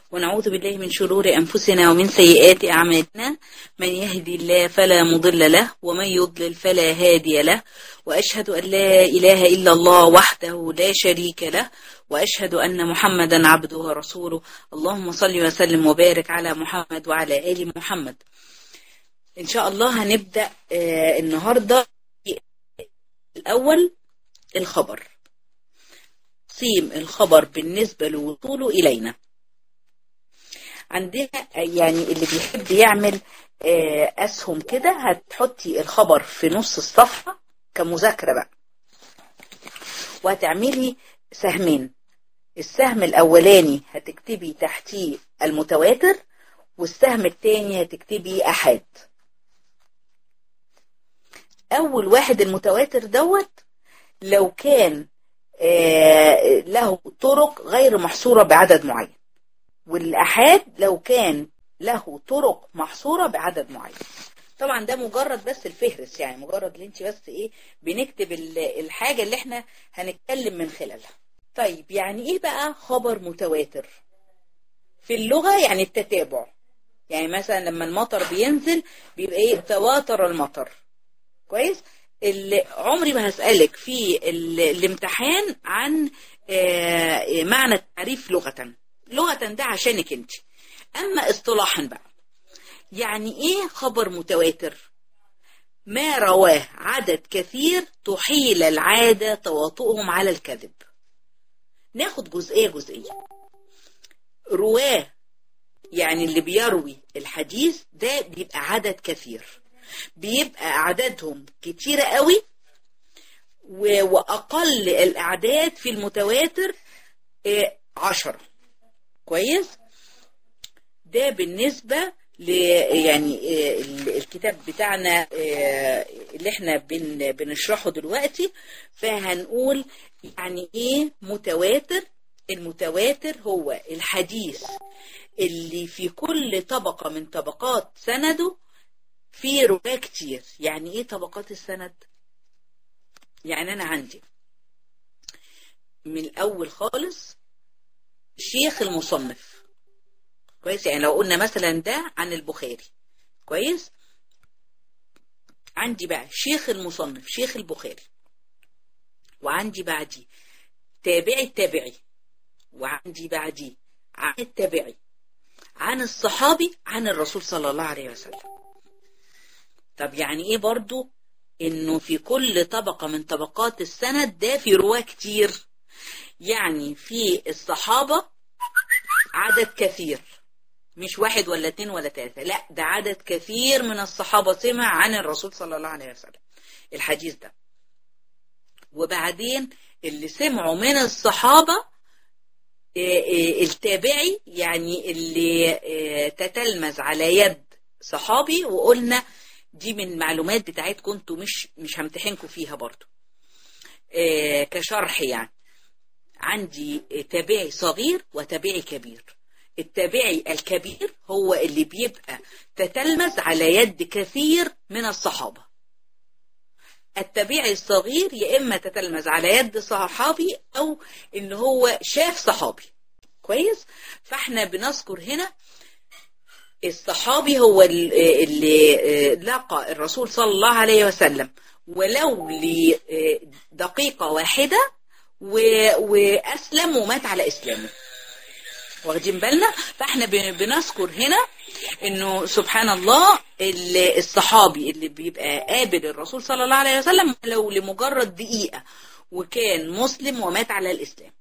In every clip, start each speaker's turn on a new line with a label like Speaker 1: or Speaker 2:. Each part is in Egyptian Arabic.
Speaker 1: ونعوذ بالله من شرور أنفسنا ومن سيئات أعمالنا من يهدي الله فلا مضل له ومن يضلل فلا هادي له وأشهد أن لا إله إلا الله وحده لا شريك له وأشهد أن محمدا عبده ورسوله اللهم صل وسلم وبارك على محمد وعلى آل محمد إن شاء الله هنبدأ آه النهاردة الأول الخبر تقسيم الخبر بالنسبة لوصوله إلينا عندنا يعني اللي بيحب يعمل أسهم كده هتحطي الخبر في نص الصفحة كمذاكرة بقى وهتعملي سهمين السهم الأولاني هتكتبي تحتيه المتواتر والسهم الثاني هتكتبي أحاد أول واحد المتواتر دوت لو كان له طرق غير محصورة بعدد معين والأحاد لو كان له طرق محصورة بعدد معين طبعا ده مجرد بس الفهرس يعني مجرد اللي انت بس ايه بنكتب الحاجة اللي احنا هنتكلم من خلالها طيب يعني ايه بقى خبر متواتر في اللغة يعني التتابع يعني مثلا لما المطر بينزل بيبقى ايه تواتر المطر كويس اللي عمري ما هسألك في الامتحان عن معنى التعريف لغة لغة ده عشانك انت اما اصطلاحا بقى يعني ايه خبر متواتر ما رواه عدد كثير تحيل العادة تواطؤهم على الكذب ناخد جزئية جزئية رواه يعني اللي بيروي الحديث ده بيبقى عدد كثير بيبقى أعدادهم كتيرة قوي وأقل الأعداد في المتواتر عشرة كويس ده بالنسبة ل يعني الكتاب بتاعنا اللي احنا بن بنشرحه دلوقتي فهنقول يعني ايه متواتر المتواتر هو الحديث اللي في كل طبقة من طبقات سنده في رواة كتير يعني ايه طبقات السند يعني انا عندي من الاول خالص شيخ المصنف كويس يعني لو قلنا مثلا ده عن البخاري كويس عندي بقى شيخ المصنف شيخ البخاري وعندي بعدي تابعي التابعي وعندي بعدي عن التابعي عن الصحابي عن الرسول صلى الله عليه وسلم طب يعني ايه برضو انه في كل طبقة من طبقات السند ده في رواة كتير يعني في الصحابة عدد كثير مش واحد ولا اتنين ولا تلاتة لا ده عدد كثير من الصحابة سمع عن الرسول صلى الله عليه وسلم الحديث ده وبعدين اللي سمعوا من الصحابة التابعي يعني اللي تتلمذ على يد صحابي وقلنا دي من المعلومات بتاعتكم انتوا مش مش همتحنكم فيها برضو آه كشرح يعني عندي تابعي صغير وتابعي كبير التابعي الكبير هو اللي بيبقى تتلمذ على يد كثير من الصحابة التابعي الصغير يا إما تتلمذ على يد صحابي أو إن هو شاف صحابي كويس فاحنا بنذكر هنا الصحابي هو اللي لقى الرسول صلى الله عليه وسلم ولو لدقيقة واحدة وأسلم ومات على إسلامه واخدين بالنا فاحنا بنذكر هنا انه سبحان الله الصحابي اللي بيبقى قابل الرسول صلى الله عليه وسلم لو لمجرد دقيقة وكان مسلم ومات على الإسلام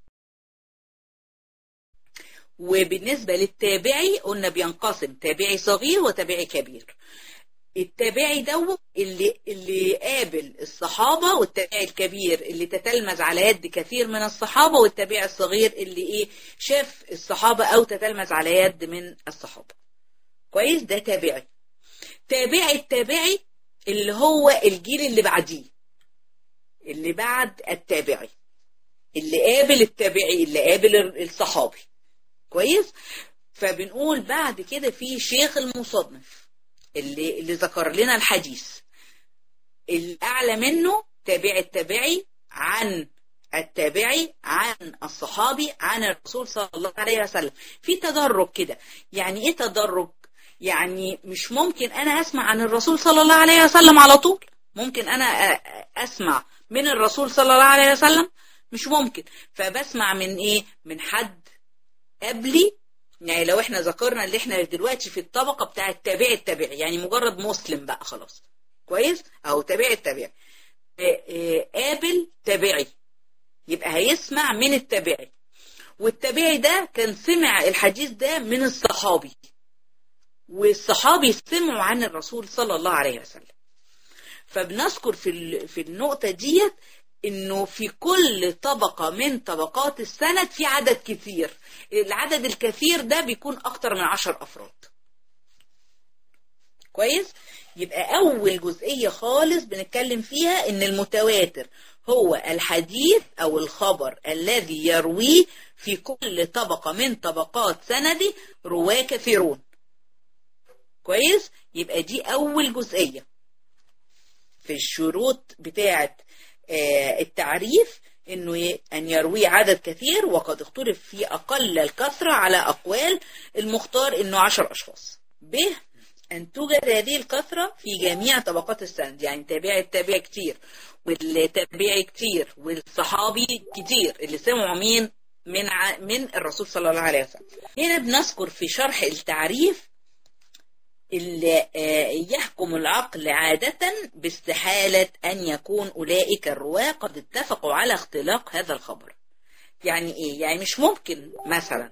Speaker 1: وبالنسبة للتابعي قلنا بينقسم تابعي صغير وتابعي كبير التابعي ده اللي اللي قابل الصحابة والتابعي الكبير اللي تتلمذ على يد كثير من الصحابة والتابعي الصغير اللي ايه شاف الصحابة او تتلمذ على يد من الصحابة كويس ده تابعي تابعي التابعي اللي هو الجيل اللي بعديه اللي بعد التابعي اللي قابل التابعي اللي قابل الصحابي كويس فبنقول بعد كده في شيخ المصنف اللي اللي ذكر لنا الحديث الأعلى منه تابع التابعي عن التابعي عن الصحابي عن الرسول صلى الله عليه وسلم في تدرج كده يعني ايه تدرج يعني مش ممكن انا اسمع عن الرسول صلى الله عليه وسلم على طول ممكن انا اسمع من الرسول صلى الله عليه وسلم مش ممكن فبسمع من ايه من حد قبلي يعني لو احنا ذكرنا اللي احنا دلوقتي في الطبقة بتاع التابع التابعي يعني مجرد مسلم بقى خلاص كويس او تابع التابعي قابل تابعي يبقى هيسمع من التابعي والتابعي ده كان سمع الحديث ده من الصحابي والصحابي سمعوا عن الرسول صلى الله عليه وسلم فبنذكر في في النقطة ديت انه في كل طبقة من طبقات السند في عدد كثير العدد الكثير ده بيكون اكتر من عشر افراد كويس يبقى اول جزئية خالص بنتكلم فيها ان المتواتر هو الحديث او الخبر الذي يرويه في كل طبقة من طبقات سندي رواه كثيرون كويس يبقى دي اول جزئية في الشروط بتاعه التعريف انه ان يروي عدد كثير وقد اختلف في اقل الكثرة على اقوال المختار انه عشر اشخاص ب ان توجد هذه الكثرة في جميع طبقات السند يعني تابع التابع كتير والتابعي كتير والصحابي كتير اللي سمعوا مين من ع... من الرسول صلى الله عليه وسلم هنا بنذكر في شرح التعريف اللي يحكم العقل عادة باستحالة أن يكون أولئك الرواة قد اتفقوا على اختلاق هذا الخبر يعني إيه؟ يعني مش ممكن مثلا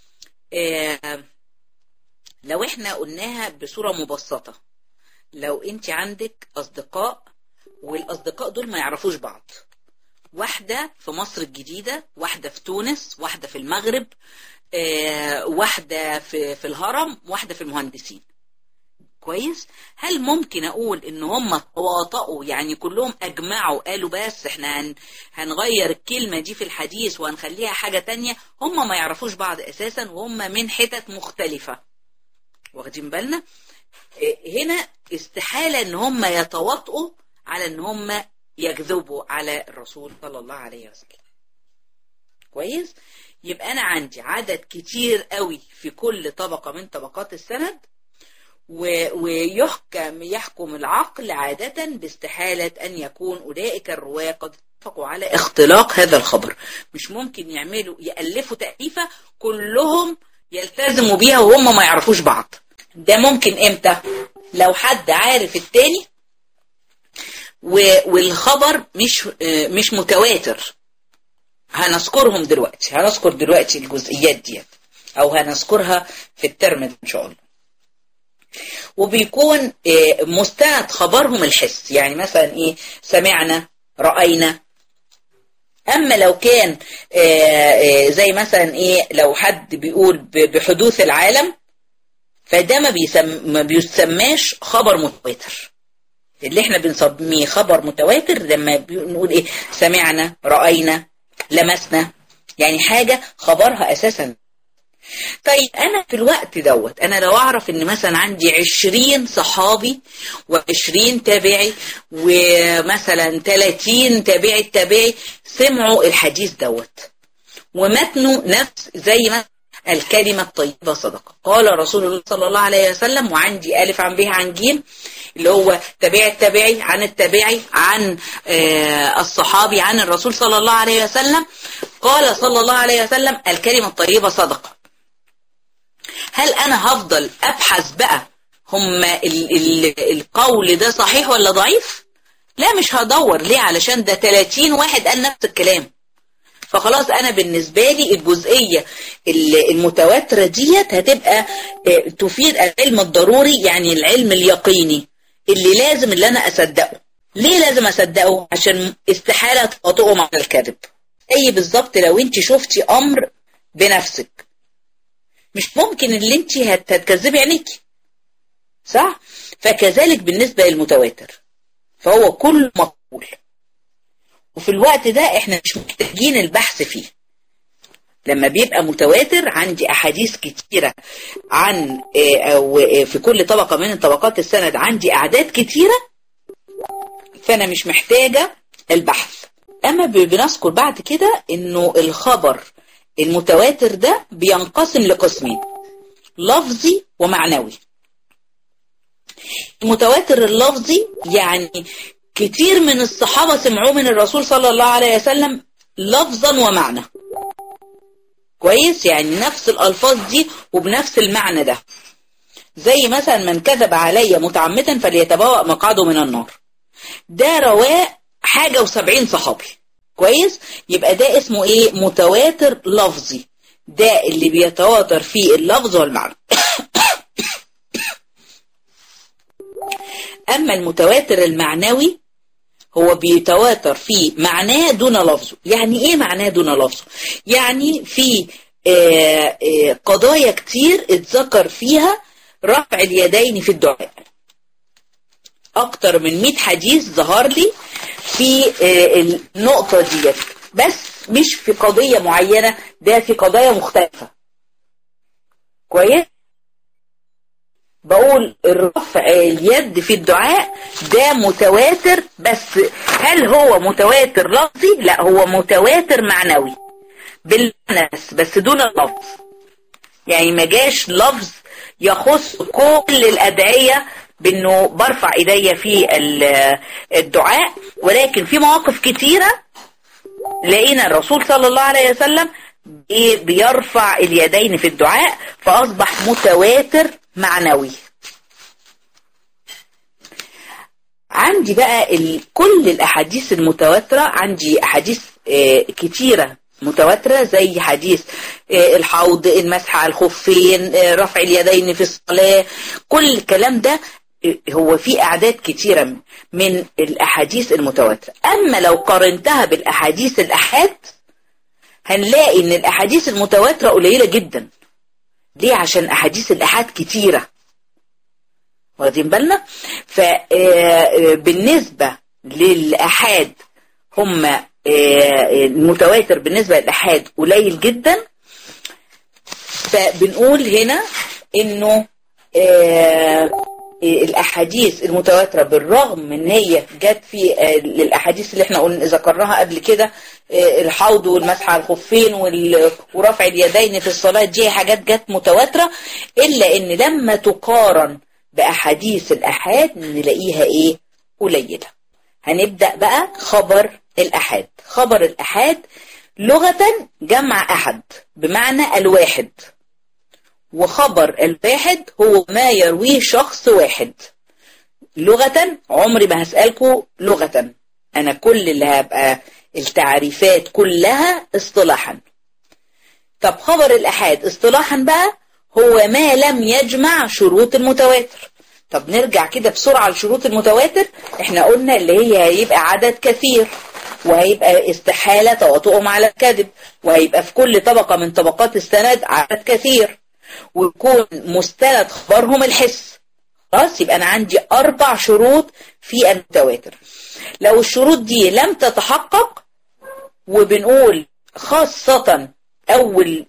Speaker 1: لو احنا قلناها بصورة مبسطة لو انت عندك أصدقاء والأصدقاء دول ما يعرفوش بعض واحدة في مصر الجديدة واحدة في تونس واحدة في المغرب واحدة في, في الهرم واحدة في المهندسين كويس هل ممكن اقول ان هم تواطؤوا يعني كلهم اجمعوا قالوا بس احنا هن هنغير الكلمة دي في الحديث وهنخليها حاجة تانية هم ما يعرفوش بعض اساسا وهم من حتت مختلفة واخدين بالنا هنا استحالة ان هم يتواطؤوا على ان هم يكذبوا على الرسول صلى الله عليه وسلم كويس يبقى انا عندي عدد كتير قوي في كل طبقة من طبقات السند ويحكم يحكم العقل عادة باستحالة أن يكون أولئك الرواة قد اتفقوا على اختلاق هذا الخبر مش ممكن يعملوا يألفوا تأليفة كلهم يلتزموا بيها وهم ما يعرفوش بعض ده ممكن امتى لو حد عارف التاني والخبر مش مش متواتر هنذكرهم دلوقتي هنذكر دلوقتي الجزئيات دي او هنذكرها في الترم ان شاء الله وبيكون مستند خبرهم الحس يعني مثلا ايه سمعنا رأينا اما لو كان زي مثلا ايه لو حد بيقول بحدوث العالم فده ما, بيسم ما بيسماش خبر متواتر اللي احنا بنسميه خبر متواتر لما بنقول ايه سمعنا رأينا لمسنا يعني حاجة خبرها اساسا طيب انا في الوقت دوت انا لو اعرف ان مثلا عندي عشرين صحابي وعشرين تابعي ومثلا تلاتين تابعي تابعي سمعوا الحديث دوت ومتنوا نفس زي ما الكلمة الطيبة صدقة قال رسول الله صلى الله عليه وسلم وعندي ألف عن به عن جيم اللي هو تابع التابعي عن التابعي عن آه الصحابي عن الرسول صلى الله عليه وسلم قال صلى الله عليه وسلم الكلمة الطيبة صدقة هل أنا هفضل أبحث بقى هم ال ال القول ده صحيح ولا ضعيف لا مش هدور ليه علشان ده 30 واحد قال نفس الكلام فخلاص انا بالنسبة لي الجزئية المتواترة ديت هتبقى تفيد العلم الضروري يعني العلم اليقيني اللي لازم اللي انا اصدقه ليه لازم اصدقه عشان استحالة تقاطعه مع الكذب اي بالظبط لو انت شفتي امر بنفسك مش ممكن اللي انت هتكذبي عينيكي صح فكذلك بالنسبة للمتواتر فهو كل مقبول وفي الوقت ده احنا مش محتاجين البحث فيه لما بيبقى متواتر عندي احاديث كتيرة عن او في كل طبقة من طبقات السند عندي اعداد كتيرة فانا مش محتاجة البحث اما بنذكر بعد كده انه الخبر المتواتر ده بينقسم لقسمين لفظي ومعنوي المتواتر اللفظي يعني كتير من الصحابة سمعوه من الرسول صلى الله عليه وسلم لفظا ومعنى كويس يعني نفس الألفاظ دي وبنفس المعنى ده زي مثلا من كذب علي متعمدا فليتبوأ مقعده من النار ده رواه حاجة وسبعين صحابي كويس يبقى ده اسمه ايه متواتر لفظي ده اللي بيتواتر فيه اللفظ والمعنى اما المتواتر المعنوي هو بيتواتر فيه معناه دون لفظه يعني ايه معناه دون لفظه يعني في آآ آآ قضايا كتير اتذكر فيها رفع اليدين في الدعاء اكتر من 100 حديث ظهر لي في النقطة ديت بس مش في قضية معينة ده في قضايا مختلفة كويس بقول الرفع اليد في الدعاء ده متواتر بس هل هو متواتر لفظي لا هو متواتر معنوي بالمعنى بس دون اللفظ يعني ما جاش لفظ يخص كل الأدعية بانه برفع ايديا في الدعاء ولكن في مواقف كتيرة لقينا الرسول صلى الله عليه وسلم بيرفع اليدين في الدعاء فاصبح متواتر معنوي عندي بقى ال... كل الاحاديث المتواترة عندي احاديث كتيرة متواترة زي حديث الحوض المسح على الخفين رفع اليدين في الصلاة كل الكلام ده هو في أعداد كتيرة من الأحاديث المتواترة أما لو قارنتها بالأحاديث الأحاد هنلاقي إن الأحاديث المتواترة قليلة جدا ليه عشان أحاديث الأحاد كتيرة واخدين بالنا فبالنسبة للأحاد هم المتواتر بالنسبة للأحاد قليل جدا فبنقول هنا إنه الاحاديث المتواتره بالرغم من ان هي جت في الاحاديث اللي احنا قلنا ذكرناها قبل كده الحوض والمسح على الخفين ورفع اليدين في الصلاه دي حاجات جت متواتره الا ان لما تقارن باحاديث الاحاد نلاقيها ايه قليله هنبدا بقى خبر الاحاد خبر الاحاد لغه جمع احد بمعنى الواحد وخبر الواحد هو ما يرويه شخص واحد لغة عمري ما هسألكوا لغة أنا كل اللي هبقى التعريفات كلها اصطلاحا طب خبر الأحاد اصطلاحا بقى هو ما لم يجمع شروط المتواتر طب نرجع كده بسرعة لشروط المتواتر احنا قلنا اللي هي هيبقى عدد كثير وهيبقى استحالة تواطؤهم على الكذب وهيبقى في كل طبقة من طبقات السند عدد كثير ويكون مستند خبرهم الحس خلاص يبقى انا عندي اربع شروط في المتواتر لو الشروط دي لم تتحقق وبنقول خاصة اول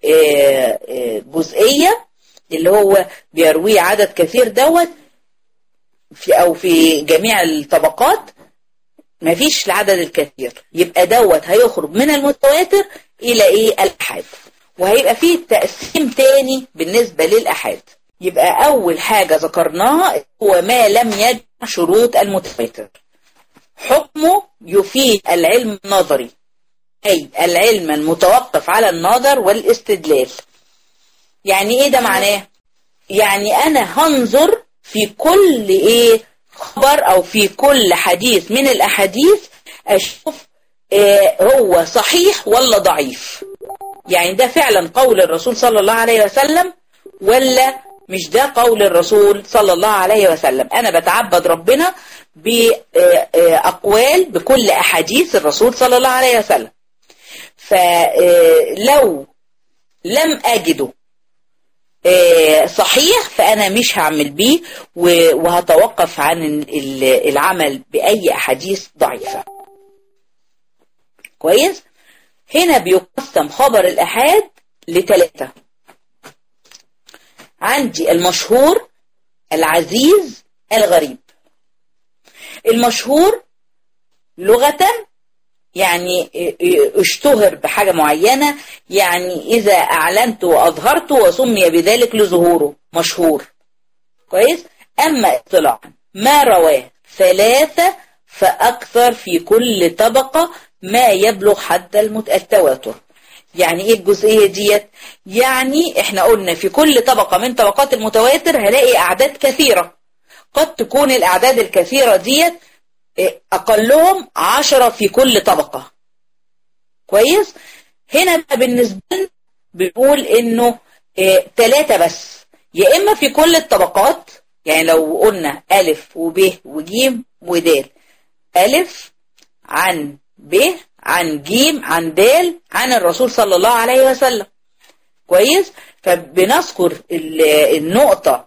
Speaker 1: جزئية اللي هو بيرويه عدد كثير دوت في او في جميع الطبقات مفيش العدد الكثير يبقى دوت هيخرج من المتواتر الى ايه الحاد وهيبقى فيه تقسيم تاني بالنسبة للأحاد يبقى أول حاجة ذكرناها هو ما لم يجمع شروط المتواتر حكمه يفيد العلم النظري أي العلم المتوقف على النظر والاستدلال يعني إيه ده معناه؟ يعني أنا هنظر في كل إيه خبر أو في كل حديث من الأحاديث أشوف إيه هو صحيح ولا ضعيف يعني ده فعلا قول الرسول صلى الله عليه وسلم ولا مش ده قول الرسول صلى الله عليه وسلم أنا بتعبد ربنا بأقوال بكل أحاديث الرسول صلى الله عليه وسلم فلو لم أجده صحيح فأنا مش هعمل بيه وهتوقف عن العمل بأي أحاديث ضعيفة كويس هنا بيقسم خبر الأحاد لثلاثة عندي المشهور العزيز الغريب المشهور لغة يعني اشتهر بحاجة معينة يعني إذا أعلنت وأظهرت وسمي بذلك لظهوره مشهور كويس أما اطلاعا ما رواه ثلاثة فأكثر في كل طبقة ما يبلغ حد التواتر يعني ايه الجزئية ديت يعني احنا قلنا في كل طبقة من طبقات المتواتر هلاقي اعداد كثيرة قد تكون الاعداد الكثيرة ديت اقلهم عشرة في كل طبقة كويس هنا بقى بالنسبة لنا بنقول انه ثلاثة بس يا اما في كل الطبقات يعني لو قلنا الف وب وجيم ودال الف عن ب عن جيم عن دال عن الرسول صلى الله عليه وسلم كويس فبنذكر النقطة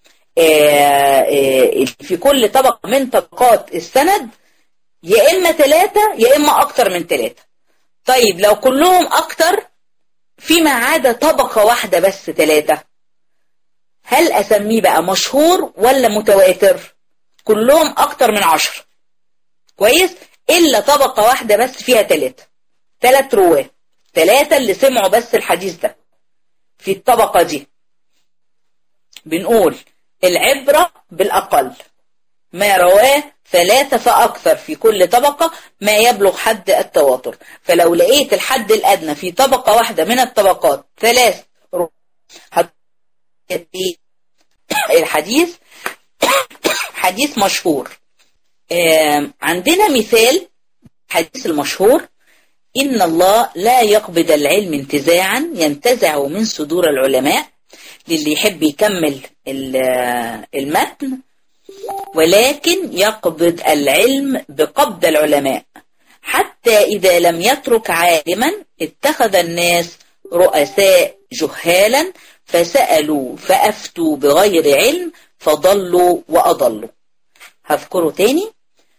Speaker 1: في كل طبقة من طبقات السند يا إما ثلاثة يا إما أكتر من ثلاثة طيب لو كلهم أكتر فيما عدا طبقة واحدة بس ثلاثة هل أسميه بقى مشهور ولا متواتر كلهم أكتر من عشر كويس إلا طبقة واحدة بس فيها ثلاثة ثلاث رواه ثلاثة اللي سمعوا بس الحديث ده في الطبقة دي بنقول العبرة بالأقل ما رواه ثلاثة فأكثر في كل طبقة ما يبلغ حد التواتر فلو لقيت الحد الأدنى في طبقة واحدة من الطبقات ثلاث الحديث حديث مشهور عندنا مثال حديث المشهور إن الله لا يقبض العلم انتزاعا ينتزع من صدور العلماء للي يحب يكمل المتن ولكن يقبض العلم بقبض العلماء حتى إذا لم يترك عالما اتخذ الناس رؤساء جهالا فسألوا فأفتوا بغير علم فضلوا وأضلوا هذكره تاني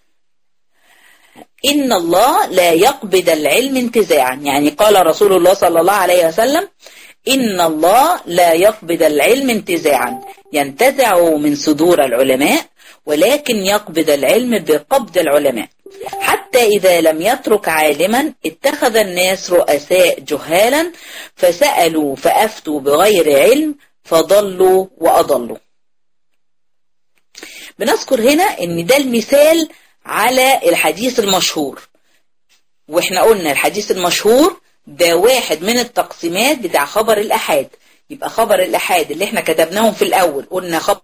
Speaker 1: إن الله لا يقبض العلم انتزاعا يعني قال رسول الله صلى الله عليه وسلم إن الله لا يقبض العلم انتزاعا ينتزع من صدور العلماء ولكن يقبض العلم بقبض العلماء حتى إذا لم يترك عالما اتخذ الناس رؤساء جهالا فسألوا فأفتوا بغير علم فضلوا وأضلوا بنذكر هنا ان ده المثال على الحديث المشهور واحنا قلنا الحديث المشهور ده واحد من التقسيمات بتاع خبر الأحاد يبقى خبر الأحاد اللي احنا كتبناهم في الأول قلنا خبر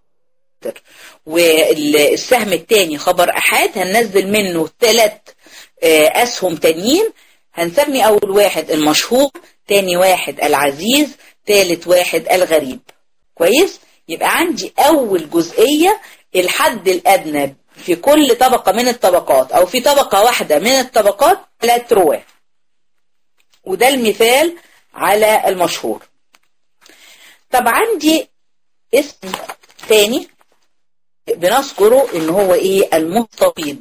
Speaker 1: والسهم الثاني خبر أحاد هننزل منه ثلاث أسهم تانيين هنسمي أول واحد المشهور تاني واحد العزيز ثالث واحد الغريب كويس يبقى عندي أول جزئية الحد الأدنى في كل طبقة من الطبقات أو في طبقة واحدة من الطبقات ثلاث رواه وده المثال على المشهور طب عندي اسم تاني بنذكره ان هو ايه المستفيض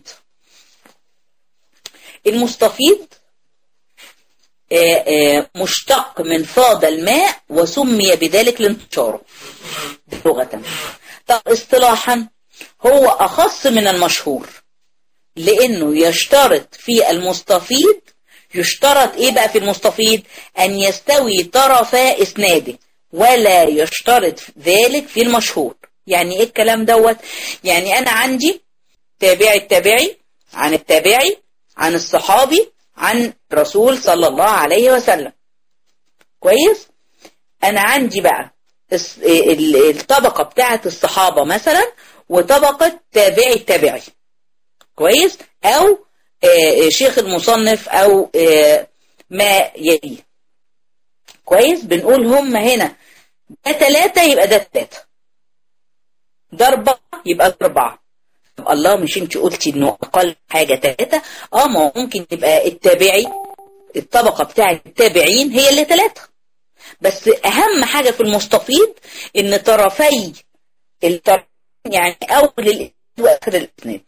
Speaker 1: المستفيض آآ آآ مشتق من فاض الماء وسمي بذلك لانتشاره لغة طب اصطلاحا هو أخص من المشهور لأنه يشترط في المستفيض يشترط إيه بقى في المستفيض أن يستوي طرفا إسناده ولا يشترط ذلك في المشهور يعني إيه الكلام دوت يعني أنا عندي تابعي التابعي عن التابعي عن الصحابي عن رسول صلى الله عليه وسلم كويس أنا عندي بقى الطبقة بتاعة الصحابة مثلا وطبقة تابعي التابعي كويس أو شيخ المصنف أو ما يليه كويس بنقول هم هنا ده ثلاثة يبقى ده ثلاثة ده أربعة يبقى ده أربعة الله مش انت قلتي انه اقل حاجة ثلاثة اه ما ممكن تبقى التابعي الطبقة بتاعة التابعين هي اللي ثلاثة بس اهم حاجة في المستفيض ان طرفي الطرف يعني اول الاسناد واخر الاسناد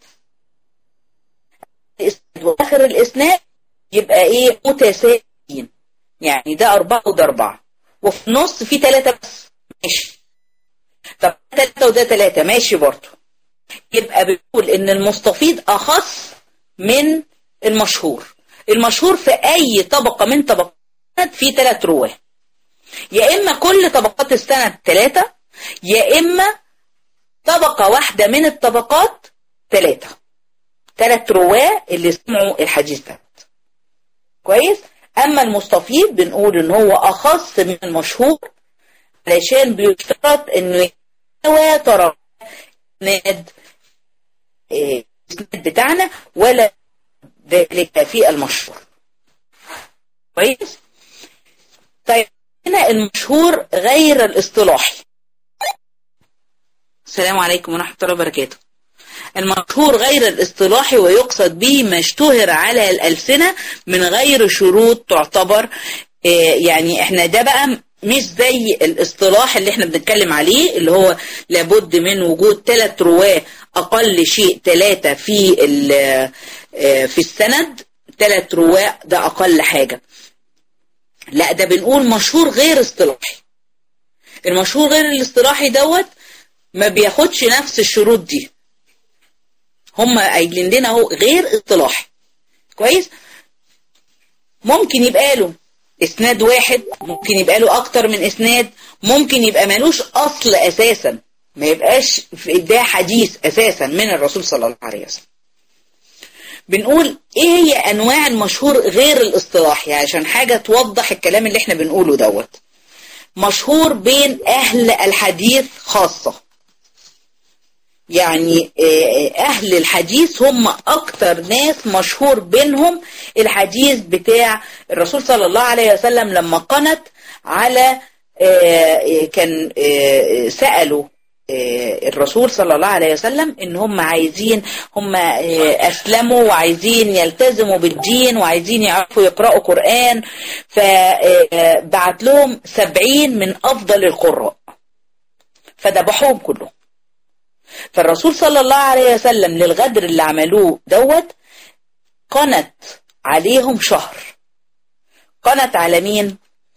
Speaker 1: الاسناد واخر الاسناد يبقى ايه متساويين يعني ده اربعة وده اربعة وفي النص في ثلاثة بس ماشي طب ثلاثة وده ثلاثة ماشي برضه يبقى بنقول ان المستفيض اخص من المشهور المشهور في أي طبقة من طبقات في ثلاث رواه يا إما كل طبقات السند ثلاثة يا إما طبقة واحدة من الطبقات ثلاثة ثلاث رواه اللي سمعوا الحديث ده كويس أما المستفيض بنقول إن هو أخص من المشهور علشان بيشترط إنه تواتر ناد الاسناد بتاعنا ولا ذلك في المشهور كويس طيب هنا المشهور غير الاصطلاحي السلام عليكم ورحمة الله وبركاته المشهور غير الاصطلاحي ويقصد به ما اشتهر على الألسنة من غير شروط تعتبر يعني احنا ده بقى مش زي الاصطلاح اللي احنا بنتكلم عليه اللي هو لابد من وجود ثلاث رواه اقل شيء ثلاثة في في السند ثلاث رواه ده اقل حاجة لا ده بنقول مشهور غير اصطلاحي المشهور غير الاصطلاحي دوت ما بياخدش نفس الشروط دي هم قايلين لنا اهو غير اصطلاحي كويس ممكن يبقى له اسناد واحد ممكن يبقى له اكتر من اسناد ممكن يبقى مالوش اصل اساسا ما يبقاش ده حديث اساسا من الرسول صلى الله عليه وسلم بنقول ايه هي انواع المشهور غير الاصطلاحي عشان حاجة توضح الكلام اللي احنا بنقوله دوت مشهور بين اهل الحديث خاصة يعني اهل الحديث هم اكتر ناس مشهور بينهم الحديث بتاع الرسول صلى الله عليه وسلم لما قنت على كان سألوا الرسول صلى الله عليه وسلم ان هم عايزين هم اسلموا وعايزين يلتزموا بالدين وعايزين يعرفوا يقرأوا قرآن فبعت لهم سبعين من افضل القراء فذبحوهم كلهم فالرسول صلى الله عليه وسلم للغدر اللي عملوه دوت قنت عليهم شهر قنت على مين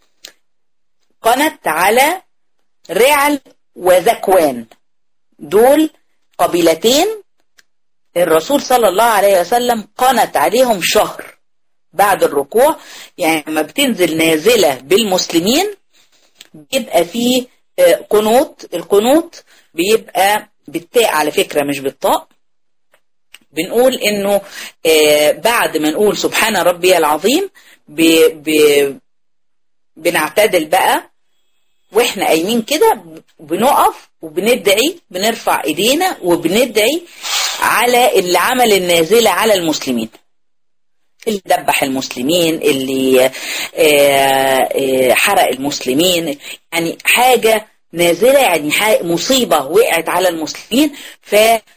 Speaker 1: قنت على رعل وذكوان دول قبيلتين الرسول صلى الله عليه وسلم قنت عليهم شهر بعد الركوع يعني لما بتنزل نازلة بالمسلمين بيبقى فيه قنوط القنوط بيبقى بالتاء على فكرة مش بالطاء بنقول انه آه بعد ما نقول سبحان ربي العظيم ب ب بنعتدل بقى واحنا قايمين كده بنقف وبندعي بنرفع ايدينا وبندعي على اللي عمل النازلة على المسلمين اللي دبح المسلمين اللي آه آه حرق المسلمين يعني حاجة نازلة يعني مصيبة وقعت على المسلمين ف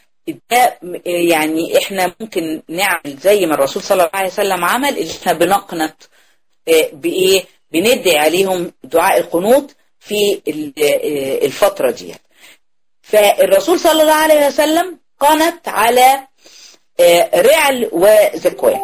Speaker 1: يعني احنا ممكن نعمل زي ما الرسول صلى الله عليه وسلم عمل اللي احنا بنقنط بايه بندعي عليهم دعاء القنوط في الفترة دي فالرسول صلى الله عليه وسلم قنت على رعل وذكوان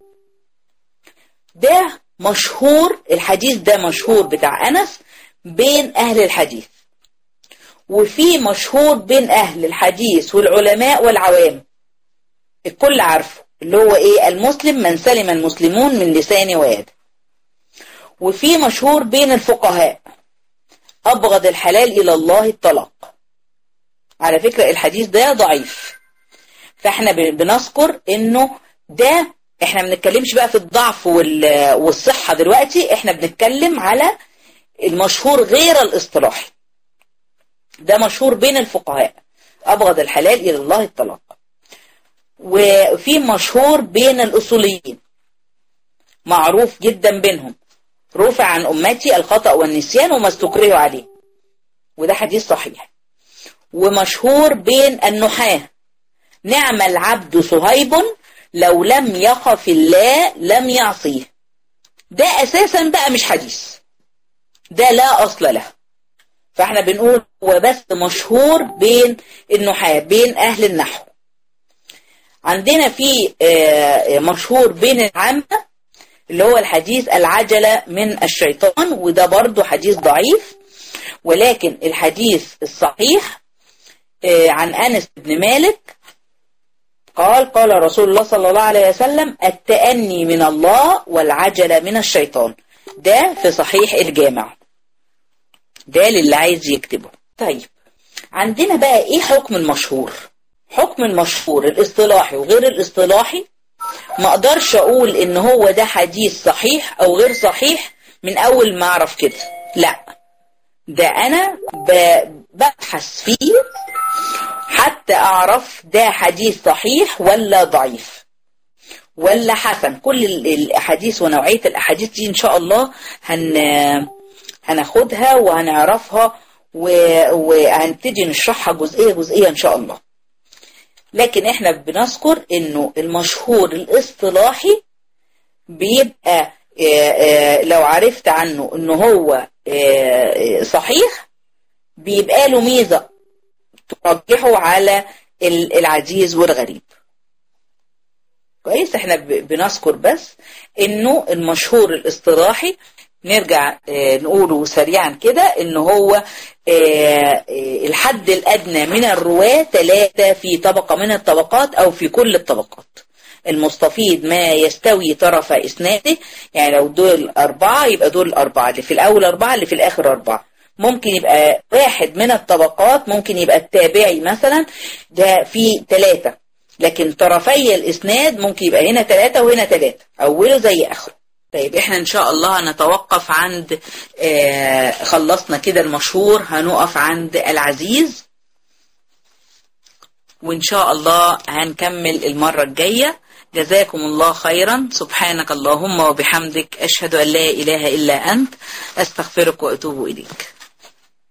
Speaker 1: ده مشهور الحديث ده مشهور بتاع أنس بين أهل الحديث وفي مشهور بين أهل الحديث والعلماء والعوام الكل عارفه اللي هو إيه المسلم من سلم المسلمون من لسان ويد وفي مشهور بين الفقهاء أبغض الحلال إلى الله الطلاق على فكرة الحديث ده ضعيف فاحنا بنذكر انه ده احنا ما بنتكلمش بقى في الضعف والصحة دلوقتي احنا بنتكلم على المشهور غير الاصطلاحي ده مشهور بين الفقهاء أبغض الحلال إلى الله الطلاق وفي مشهور بين الأصوليين معروف جدا بينهم رفع عن أمتي الخطأ والنسيان وما استكرهوا عليه وده حديث صحيح ومشهور بين النحاة نعم العبد صهيب لو لم يخف الله لم يعصيه ده أساسا بقى مش حديث ده لا أصل له فاحنا بنقول هو بس مشهور بين النحاة بين أهل النحو عندنا في مشهور بين العامة اللي هو الحديث العجلة من الشيطان وده برضو حديث ضعيف ولكن الحديث الصحيح عن أنس بن مالك قال قال رسول الله صلى الله عليه وسلم التأني من الله والعجلة من الشيطان ده في صحيح الجامع ده للي عايز يكتبه طيب عندنا بقى ايه حكم المشهور حكم المشهور الاصطلاحي وغير الاصطلاحي ما اقدرش اقول ان هو ده حديث صحيح او غير صحيح من اول ما اعرف كده لا ده انا ببحث فيه حتى اعرف ده حديث صحيح ولا ضعيف ولا حسن كل الاحاديث ونوعية الاحاديث دي ان شاء الله هن هناخدها وهنعرفها وهنبتدي نشرحها جزئية جزئية ان شاء الله لكن احنا بنذكر انه المشهور الاصطلاحي بيبقى لو عرفت عنه انه هو صحيح بيبقى له ميزة ترجحه على العزيز والغريب كويس احنا بنذكر بس انه المشهور الاصطلاحي نرجع نقوله سريعا كده ان هو الحد الادنى من الرواة ثلاثة في طبقة من الطبقات او في كل الطبقات المستفيض ما يستوي طرف اسناده يعني لو دول اربعة يبقى دول الاربعة اللي في الاول اربعة اللي في الاخر اربعة ممكن يبقى واحد من الطبقات ممكن يبقى التابعي مثلا ده في ثلاثة لكن طرفي الاسناد ممكن يبقى هنا ثلاثة وهنا ثلاثة اوله زي اخره طيب احنا ان شاء الله هنتوقف عند آه خلصنا كده المشهور هنقف عند العزيز وان شاء الله هنكمل المرة الجاية جزاكم الله خيرا سبحانك اللهم وبحمدك أشهد أن لا إله إلا أنت أستغفرك وأتوب إليك